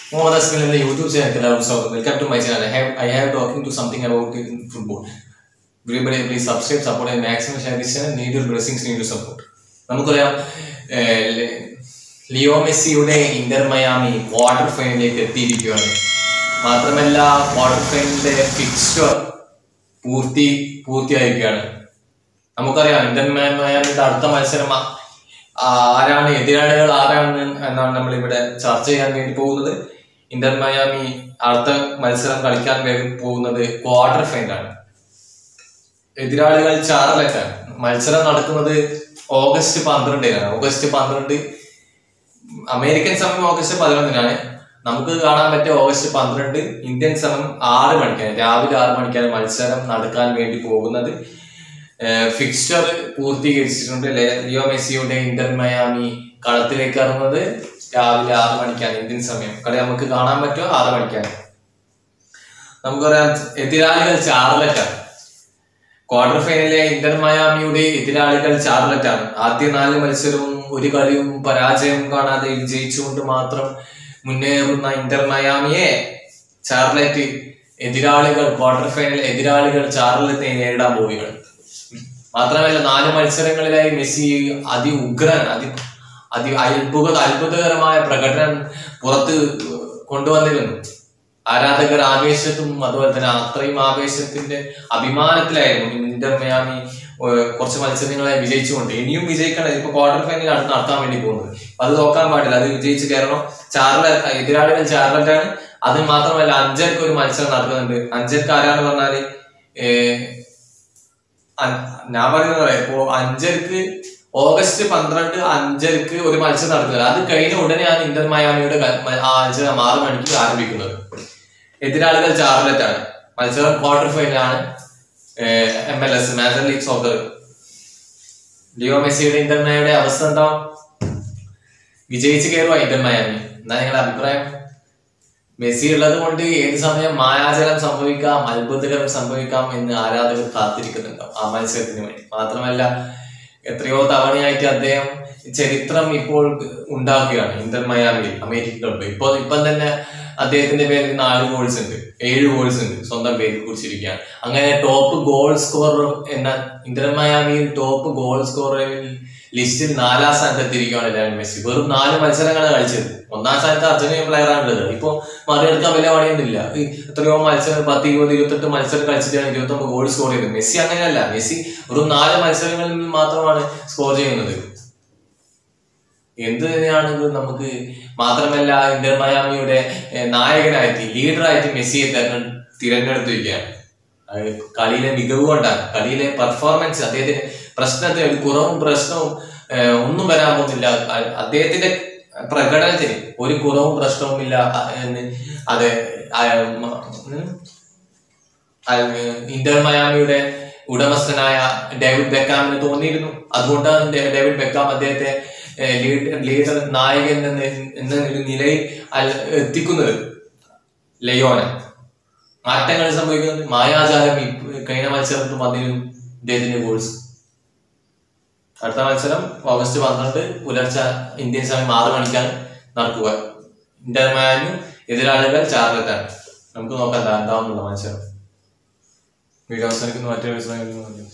മുഹമ്മദ് അസ്മിൽ എന്ന YouTube channel എല്ലാവർക്കും സ്വാഗതം welcome to my channel I have I have talking to something about football everybody please subscribe support and maximum share this channel need your blessings need your support നമുക്കറിയാം ഏഹ്, ലെ- Leo മെസ്സിയുടെ Inter Miami quarter ഫൈനലിലേക്ക് എത്തിയിരിക്കുകയാണ് മാത്രമല്ല quarter ഫൈനലിന്റെ fixture പൂർത്തി പൂർത്തിയായിരിക്കുകയാണ് നമുക്കറിയാം Inter മയാമിയുടെ അടുത്ത മത്സരം ആ- ആരാണ് എതിരാളികൾ ആരാണ് എന്നാണ് നമ്മൾ ഇവിടെ ചർച്ച ചെയ്യാൻ വേണ്ടി പോകുന്നത് ഇന്റർ മയാമി അടുത്ത മത്സരം കളിക്കാൻ വേണ്ടി പോകുന്നത് ക്വാർട്ടർ ഫൈനലാണ് എതിരാളികൾ ചാർലറ്റാണ് മത്സരം നടക്കുന്നത് ഓഗസ്റ്റ് പന്ത്രണ്ടിനാണ് ഓഗസ്റ്റ് പന്ത്രണ്ട് അമേരിക്കൻ സമയം ഓഗസ്റ്റ് പതിനൊന്നിനാണ് നമുക്ക് കാണാൻ പറ്റിയ ഓഗസ്റ്റ് പന്ത്രണ്ട് ഇന്ത്യൻ സമയം ആറ് മണിക്കാണ് രാവിലെ ആറ് മണിക്കാണ് മത്സരം നടക്കാൻ വേണ്ടി പോകുന്നത് ഫിക്സ്ചർ പൂർത്തീകരിച്ചിട്ടുണ്ട് ലെ- ലിയോ മെസ്സിയുടെ ഇന്റർ മയാമി കളത്തിലേക്ക് ഇറങ്ങുന്നത് രാവിലെ ആറ് മണിക്കാണ് ഇന്ത്യൻ സമയം കളി നമുക്ക് കാണാൻ പറ്റുമോ ആറ് മണിക്കാണ് നമുക്കറിയാം എതിരാളികൾ ചാർലറ്റാണ് ക്വാർട്ടർ ഫൈനലിലെ ഇന്റർ മയാമിയുടെ എതിരാളികൾ ചാർലറ്റാണ് ആദ്യ നാല് മത്സരവും ഒരു കളിയും പരാജയം കാണാതെ വിജയിച്ചുകൊണ്ട് മാത്രം മുന്നേറുന്ന ഇന്റർ മയാമിയെ ചാർലറ്റ് എതിരാളികൾ ക്വാർട്ടർ ഫൈനൽ എതിരാളികൾ ചാർലറ്റിനെ നേരിടാൻ പോവുകയാണ് മാത്രമല്ല നാല് മത്സരങ്ങളിലായി മെസ്സി അതി ഉഗ്രൻ അതി അതി അത്ഭുത അത്ഭുതകരമായ പ്രകടനം പുറത്ത് കൊണ്ടുവന്നിരുന്നു ആരാധകർ ആവേശത്തും അതുപോലെ തന്നെ അത്രയും ആവേശത്തിന്റെ അഭിമാനത്തിലായിരുന്നു ഇന്റർ മയാമി ഏഹ്, കുറച്ച് മത്സരങ്ങളായി വിജയിച്ചുകൊണ്ട് ഇനിയും വിജയിക്കണം ഇപ്പൊ ക്വാർട്ടർ ഫൈനൽ അടുത്ത് നടത്താൻ വേണ്ടി പോകുന്നത് അപ്പൊ അത് നോക്കാൻ പാടില്ല അത് വിജയിച്ച് കയറണം ചാർല എതിരാളികൾ ചാർലറ്റാണ് അത് മാത്രമല്ല അഞ്ചർക്ക് ഒരു മത്സരം നടക്കുന്നുണ്ട് അഞ്ചർക്ക് ആരാന്ന് പറഞ്ഞാല് ഏഹ്, അൻ- ഞാൻ പറയുന്നത് പറയാം ഇപ്പോ അഞ്ചർക്ക് ഓഗസ്റ്റ് പന്ത്രണ്ട് അഞ്ചർക്ക് ഒരു മത്സരം നടക്കുന്നത് അത് കഴിഞ്ഞ ഉടനെയാണ് ഇന്റർ മയാമിയുടെ ക- മ- ആ മത്സരം ആറ് മണിക്ക് ആരംഭിക്കുന്നത് എതിരാളികൾ ചാർലറ്റാണ് മത്സരം ക്വാർട്ടർ ഫൈനലാണ് M L S major league soccer Leo മെസ്സിയുടെ ഇന്റർ മയാമിയുടെ അവസ്ഥ എന്താ വിജയിച്ച് കയറുക ഇന്റർ മയാമി എന്താ നിങ്ങളുടെ അഭിപ്രായം മെസ്സി ഉള്ളത് കൊണ്ട് ഏത് സമയം മായാജലം സംഭവിക്കാം അത്ഭുതകരം സംഭവിക്കാം എന്ന് ആരാധകർ കാത്തിരിക്കുന്നുണ്ടാവും ആ മത്സരത്തിന് വേണ്ടി മാത്രമല്ല എത്രയോ തവണയായിട്ട് അദ്ദേഹം ചരിത്രം ഇപ്പോൾ ഉണ്ടാക്കുകയാണ് ഇന്റർ മയാമിയിൽ അമേരിക്ക ക്ലബ്ബ് ഇപ്പോൾ ഇപ്പം തന്നെ അദ്ദേഹത്തിന്റെ പേരിൽ നാല് ഗോൾസ് ഉണ്ട് ഏഴ് ഗോൾസ് ഉണ്ട് സ്വന്തം പേരിൽ കുറിച്ചിരിക്കുകയാണ് അങ്ങനെ ടോപ്പ് ഗോൾ സ്കോറർ എന്ന ഇന്റർ മയാമിയിൽ ടോപ്പ് ഗോൾ സ്കോററിൽ ലിസ്റ്റിൽ നാലാം സ്ഥാനത്ത് എത്തിയിരിക്കുകയാണ് ലയണൽ മെസ്സി വെറും നാല് മത്സരങ്ങളാണ് കളിച്ചത് ഒന്നാം സ്ഥാനത്ത് അർജന്റീന പ്ലെയർ ആണുള്ളത് ഇപ്പൊ മറികടക്കാൻ വലിയ പണിയൊന്നുമില്ല ഈ എത്രയോ മത്സരം പത്ത് ഇരുപത് ഇരുപത്തെട്ട് മത്സരം കളിച്ചിട്ടാണ് ഇരുപത്തൊമ്പത് ഗോൾ സ്കോർ ചെയ്തത് മെസ്സി അങ്ങനെയല്ല മെസ്സി വെറും നാല് മത്സരങ്ങളിൽ നിന്ന് മാത്രമാണ് സ്കോർ ചെയ്യുന്നത് എന്ത് തന്നെയാണ് ഇത് നമുക്ക് മാത്രമല്ല ഇന്റർ മയാമിയുടെ ഏഹ്, നായകനായിട്ട് ലീഡറായിട്ട് മെസ്സിയെ തെരഞ്ഞെ തിരഞ്ഞെടുത്തിരിക്കുകയാണ് അത് കളിയിലെ മികവ് കൊണ്ടാണ് കളിയിലെ പെർഫോമൻസ് അദ്ദേഹത്തിന് പ്രശ്നത്തിന് ഒരു കുറവും പ്രശ്നവും ഏഹ്, ഒന്നും വരാൻ പോകുന്നില്ല അ- അദ്ദേഹത്തിന്റെ പ്രകടനത്തിന് ഒരു കുറവും പ്രശ്നവും ഇല്ല അ- എന്ന് അത് ആ, മ- ഉം, അഹ് ഇന്റർ മയാമിയുടെ ഉടമസ്ഥനായ ഡേവിഡ് ബെക്കാമിന് തോന്നിയിരുന്നു അതുകൊണ്ടാണ് ഡേ- ഡേവിഡ് ബെക്കാം അദ്ദേഹത്തെ ഏഹ്, ലീഡ് ലീഡർ നായകൻ എന്ന എന്ന ഒരു നിലയിൽ അൽ- എത്തിക്കുന്നത് ലയോന മാറ്റങ്ങൾ സംഭവിക്കുന്നത് മായാജാലം ഇപ്പ- കഴിഞ്ഞ മത്സരത്തിൽ വന്നിരുന്നു ഇദ്ദേഹത്തിന്റെ ഗോൾസ് അടുത്ത മത്സരം ഓഗസ്റ്റ് പന്ത്രണ്ട് പുലർച്ചെ ഇന്ത്യൻ സമയം ആറ് മണിക്കാണ് നടക്കുക ഇന്റർ മയാനും എതിരാളികൾ ചാർലറ്റാണ് നമുക്ക് നോക്കാം എന്താ എന്താവുന്നുള്ള മത്സരം വീഡിയോ അവസാനിക്കുന്നു മറ്റൊരു വിഷയം